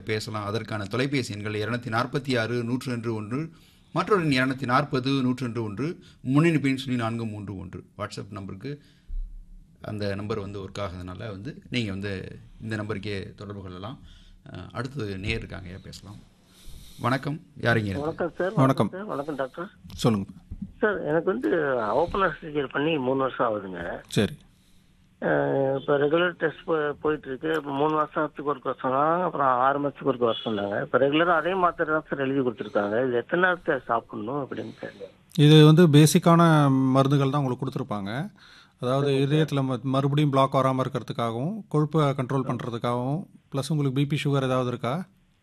பேசலாம் அதற்கான தொலைபேசி எண்கள் இரநூத்தி நாற்பத்தி ஆறு நூற்று ரெண்டு ஒன்று மற்றொரு இரநூத்தி நாற்பது நூற்று ரெண்டு ஒன்று முன்னிணைப்பின் சொல்லி நான்கு மூன்று ஒன்று வாட்ஸ்அப் நம்பருக்கு அந்த நம்பர் வந்து ஒர்க் ஆகாதனால வந்து நீங்கள் வந்து இந்த நம்பருக்கே தொடர்பு கொள்ளலாம் அஹ், அடுத்தது நேர் இருக்காங்க ஐயா பேசலாம் வணக்கம் யாருங்க இருக்கு? வணக்கம் சார் வணக்கம். சார் வணக்கம் டாக்டர் சொல்லுங்க சார் எனக்கு வந்து ஓப்பனர் சர்ஜரி பண்ணி மூணு வருஷம் ஆகுதுங்க சரி அஹ் இப்போ ரெகுலர் டெஸ்ட் போயிட்டு இருக்கு இப்போ மூணு வருஷத்துக்கு ஒரு சொன்னாங்க அப்புறம் ஆறு மாசத்துக்கு ஒரு வருஷம் சொன்னாங்க இப்போ ரெகுலராக அதே மாத்திரை தான் சார் எழுதி கொடுத்துருக்காங்க இது எத்தனை நேரத்தை சாப்பிடணும் அப்படின்னு தெரியல இது வந்து பேசிக்கான மருந்துகள் தான் உங்களுக்கு கொடுத்துருப்பாங்க அதாவது இதயத்தில் ம- மறுபடியும் பிளாக் வராமல் இருக்கிறதுக்காகவும் கொழுப்பை கண்ட்ரோல் பண்ணுறதுக்காகவும் ப்ளஸ் உங்களுக்கு பிபி சுகர் ஏதாவது இருக்கா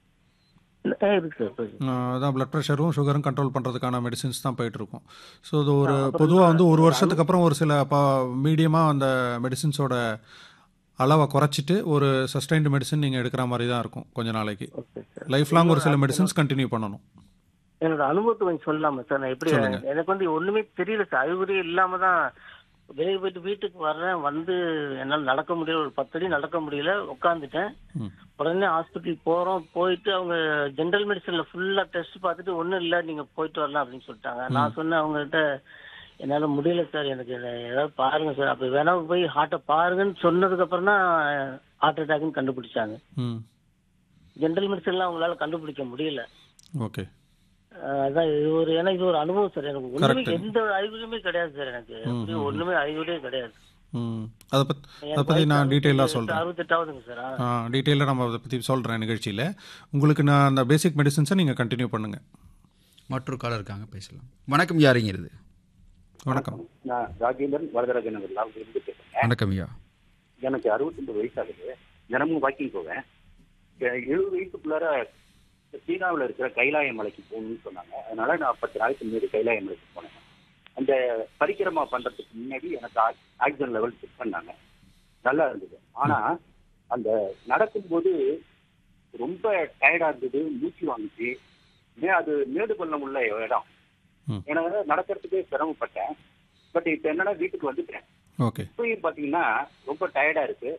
ஆ, இருக்கு சார் இருக்கு. ஆஹ் அதான் பிளட் ப்ரெஷரும் சுகரும் கண்ட்ரோல் பண்ணுறதுக்கான மெடிசின்ஸ் தான் போயிட்டு இருக்கும் ஸோ இது ஒரு பொதுவாக வந்து ஒரு வருஷத்துக்கு அப்புறம் ஒரு சில ப மீடியமாக அந்த மெடிசின்ஸோட அளவை குறைச்சிட்டு ஒரு சஸ்டைன்டு மெடிசின் நீங்கள் எடுக்கிற மாதிரி தான் இருக்கும் கொஞ்ச நாளைக்கு ஓகே சார் லைஃப் லாங் ஒரு சில மெடிசின்ஸ் கண்டினியூ பண்ணணும் என்னோட அனுபவத்தை கொஞ்சம் சொல்லலாமா சார் நான் எப்படி சொல்லுங்க. எனக்கு வந்து ஒண்ணுமே தெரியல சார் அறிகுறியே இல்லாம தான் வெளியே போயிட்டு வீட்டுக்கு வர்றேன் வந்து என்னால் நடக்க முடியல ஒரு பத்து அடி நடக்க முடியல உட்காந்துட்டேன் ம் உடனே ஹாஸ்பிட்டல் போறோம் போயிட்டு அவங்க ஜென்ரல் மெடிசன்ல ஃபுல்லா டெஸ்ட் பார்த்துட்டு ஒண்ணும் இல்ல நீங்க போயிட்டு வரலாம் அப்படின்னு சொல்லிட்டாங்க நான் சொன்னேன் அவங்ககிட்ட என்னால முடியல சார் எனக்கு இதை ஏதாவது பாருங்க சார் அப்ப வேணா போய் ஹார்ட்டை பாருங்கன்னு சொன்னதுக்கு அப்புறம் தான் ஹார்ட் அட்டாக்னு கண்டுபிடிச்சாங்க ம் ஜென்ரல் மெடிசன்ல அவங்களால கண்டுபிடிக்க முடியல ஓகே அஹ் அதான் இது ஒரு ஏன்னா இது ஒரு அனுபவம் சார் எனக்கு ஒண்ணுமே Correct. எந்த அறிகுறியுமே கிடையாது சார் எனக்கு அப்படியே ஒண்ணுமே அறிகுறியே கிடையாது ம் அதை பத் அதை பற்றி நான் டீட்டெயிலாக சொல்கிறேன் அறுபத்தெட்டாவதுங்க சார் ஆ. டீட்டெயிலாக நம்ம அதை பற்றி சொல்கிறேன் நிகழ்ச்சியில் உங்களுக்கு நான் அந்த பேசிக் மெடிசின்ஸை நீங்கள் கண்டினியூ பண்ணுங்கள் மற்றொரு காலர் இருக்காங்க பேசலாம் வணக்கம் யாருங்கிறது வணக்கம் நான் ராஜேந்திரன் வரதராஜ நகர் லாபத்திலிருந்து பேசுறேன் வணக்கம் ஐயா எனக்கு அறுபத்தொன்பது வயசு ஆகுது தினமும் வாக்கிங் போவேன் எ- எழுபது வயசுக்குள்ளார சீனாவில் இருக்கிற கைலாய மலைக்கு போகணும்னு சொன்னாங்க அதனால நான் பத்து நாளைக்கு முன்னாடி கைலாய மலைக்கு போனேன் அந்த பரிக்கிரமா பண்றதுக்கு முன்னாடி எனக்கு ஆக்- ஆக்சிஜன் லெவல் செக் பண்ணாங்க நல்லா இருந்தது ஆனா அந்த நடக்கும்போது ரொம்ப டயர்டா இருந்தது மூச்சு வாங்குச்சு மே அது மேடு பள்ளம் உள்ள இடம் ம். எனக்கு நடக்கிறதுக்கே சிரமப்பட்டேன் பட் இப்ப என்னன்னா வீட்டுக்கு வந்துட்டேன் ஓகே இப்பயும் பாத்தீங்கன்னா ரொம்ப டயர்டா இருக்கு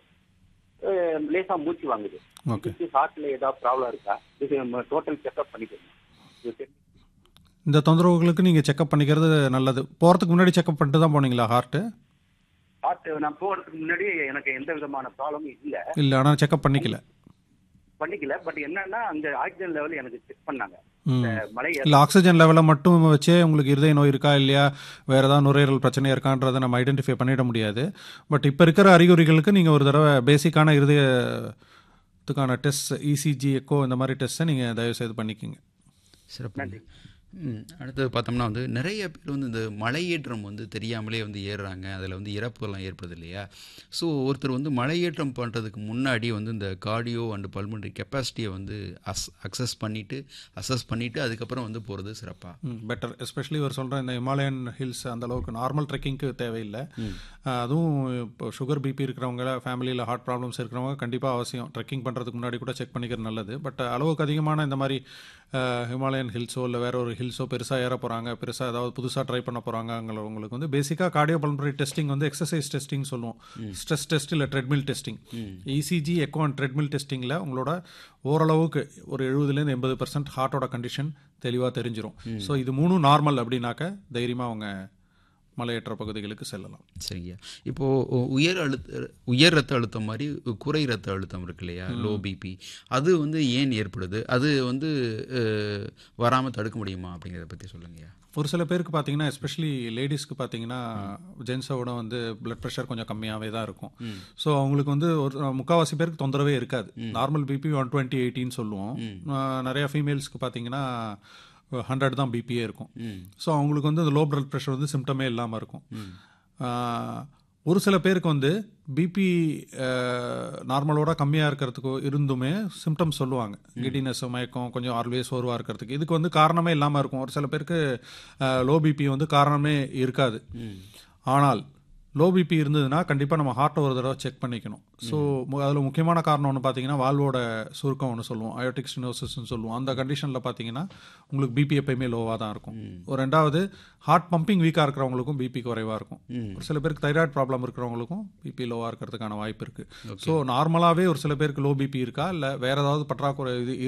அஹ் லேசா மூச்சு வாங்குது ஓகே இதுக்கு ஹார்ட்ல ஏதாவது ப்ராப்ளம் இருக்கா இது நம்ம டோட்டல் செக்அப் பண்ணிக்கணும் இது தெரிஞ்சு- இந்த தொந்தரவுகளுக்கு நீங்கள் செக்அப் பண்ணிக்கிறது நல்லது போகிறதுக்கு முன்னாடி செக்அப் பண்ணிட்டு தான் போனீங்களா ஹார்ட்டு ஹார்ட் நான் போறதுக்கு முன்னாடி எனக்கு எந்த விதமான ப்ராப்ளமும் இல்ல இல்லை ஆனால் செக்அப் பண்ணிக்கல பண்ணிக்கல பட் என்னன்னா அந்த ஆக்சிஜன் லெவல் எனக்கு செக் பண்ணாங்க ம் இந்த மலை ஏற- இல்லை ஆக்சிஜன் லெவலை மட்டும் வச்சே உங்களுக்கு இருதய நோய் இருக்கா இல்லையா வேறு ஏதாவது நுரையீரல் பிரச்சனை இருக்கான்றதை நம்ம ஐடென்டிஃபை பண்ணிட முடியாது பட் இப்போ இருக்கிற அறிகுறிகளுக்கு நீங்கள் ஒரு தடவை பேசிக்கான இருதயத்துக்கான டெஸ்ட் இசிஜி எக்கோ இந்த மாதிரி டெஸ்ட்டை நீங்கள் தயவுசெய்து பண்ணிக்கோங்க சிறப்பு ம், அடுத்தது பார்த்தோம்னா வந்து நிறைய பேர் வந்து இந்த மலையேற்றம் வந்து தெரியாமலே வந்து ஏறுறாங்க அதில் வந்து இறப்புகள்லாம் ஏற்படுது இல்லையா ஸோ ஒருத்தர் வந்து மலையேற்றம் பண்ணுறதுக்கு முன்னாடி வந்து இந்த கார்டியோ அண்ட் பல்மனரி கெப்பாசிட்டியை வந்து அஸ் அக்சஸ் பண்ணிவிட்டு அசஸ் பண்ணிவிட்டு அதுக்கப்புறம் வந்து போகிறது சிறப்பாக பெட்டர் எஸ்பெஷலி ஒரு சொல்கிற இந்த ஹிமாலயன் ஹில்ஸ் அந்த அளவுக்கு நார்மல் ட்ரெக்கிங்க்கு தேவையில்லை அஹ், அதுவும் இப்போ சுகர் பிபி இருக்கிறவங்க ஃபேமிலியில் ஹார்ட் ப்ராப்ளம்ஸ் இருக்கிறவங்க கண்டிப்பாக அவசியம் ட்ரெக்கிங் பண்ணுறதுக்கு முன்னாடி கூட செக் பண்ணிக்கிறது நல்லது பட் அளவுக்கு அதிகமான இந்த மாதிரி அஹ், ஹிமாலயன் ஹில்ஸோ இல்லை வேற ஒரு ஹில்ஸோ பெருசாக ஏற போகிறாங்க பெருசாக ஏதாவது புதுசாக ட்ரை பண்ண போகிறாங்கங்களுக்கு வந்து பேசிக்காக கார்டியோ பல்மனரி டெஸ்டிங் வந்து எக்ஸசைஸ் டெஸ்டிங் சொல்லுவோம் ஸ்ட்ரெஸ் டெஸ்ட் இல்லை treadmill testing ECG echo and treadmill டெஸ்டிங்கில் உங்களோட ஓரளவுக்கு ஒரு எழுபதுலேருந்து எண்பது பர்சன்ட் ஹார்ட்டோட கண்டிஷன் தெளிவாக தெரிஞ்சிரும் ஸோ இது மூணும் நார்மல் அப்படின்னாக்க தைரியமாக அவங்க மலையேற்ற பகுதிகளுக்கு செல்லலாம் சரிங்க இப்போது உயர் அழுத்த உயர் ரத்த அழுத்தம் மாதிரி குறை ரத்த அழுத்தம் இருக்கு இல்லையா லோ பிபி அது வந்து ஏன் ஏற்படுது அது வந்து வராமல் தடுக்க முடியுமா அப்படிங்கிறத பற்றி சொல்லுங்கய்யா ஒரு சில பேருக்கு பார்த்தீங்கன்னா எஸ்பெஷலி லேடிஸ்க்கு பார்த்தீங்கன்னா ஜென்ஸோட வந்து பிளட் ப்ரெஷர் கொஞ்சம் கம்மியாகவே தான் இருக்கும் ஸோ அவங்களுக்கு வந்து ஒரு முக்கால்வாசி பேருக்கு தொந்தரவே இருக்காது நார்மல் பிபி ஒன் டுவெண்ட்டி எயிட்டின்னு சொல்லுவோம் அஹ், நிறைய ஃபீமேல்ஸ்க்கு பார்த்தீங்கன்னா ஹண்ட்ரட் தான் பிபியே இருக்கும் ஸோ அவங்களுக்கு வந்து லோ பிளட் ப்ரெஷர் வந்து சிம்டமே இல்லாமல் இருக்கும் ஆஹ், ஒரு சில பேருக்கு வந்து பிபி நார்மலோட கம்மியாக இருக்கிறதுக்கு இருந்துமே சிம்டம்ஸ் சொல்லுவாங்க கிடினஸ் மயக்கம் கொஞ்சம் ஆல்வேஸ் சோர்வாக இருக்கிறதுக்கு இதுக்கு வந்து காரணமே இல்லாமல் இருக்கும் ஒரு சில பேருக்கு லோ பிபி வந்து காரணமே இருக்காது ஆனால் லோ பிபி இருந்ததுன்னா கண்டிப்பாக நம்ம ஹார்ட்டை ஒரு தடவை செக் பண்ணிக்கணும் ஸோ அதில் முக்கியமான காரணம் ஒன்று பார்த்தீங்கன்னா வால்வோட சுருக்கம் ஒன்று சொல்லுவோம் அயோட்டிக் ஸ்டினோசிஸ்னு சொல்லுவோம் அந்த கண்டிஷனில் பார்த்தீங்கன்னா உங்களுக்கு பிபி எப்பயுமே லோவாக தான் இருக்கும் ஒரு ரெண்டாவது ஹார்ட் பம்பிங் வீக்காக இருக்கிறவங்களுக்கும் பிபி குறைவாக இருக்கும் ஒரு சில பேருக்கு தைராய்டு ப்ராப்ளம் இருக்கிறவங்களுக்கும் பிபி லோவாக இருக்கிறதுக்கான வாய்ப்பு இருக்குது ஸோ நார்மலாகவே ஒரு சில பேருக்கு லோ பிபி இருக்கா இல்லை வேறு ஏதாவது பற்றாக்குறை இது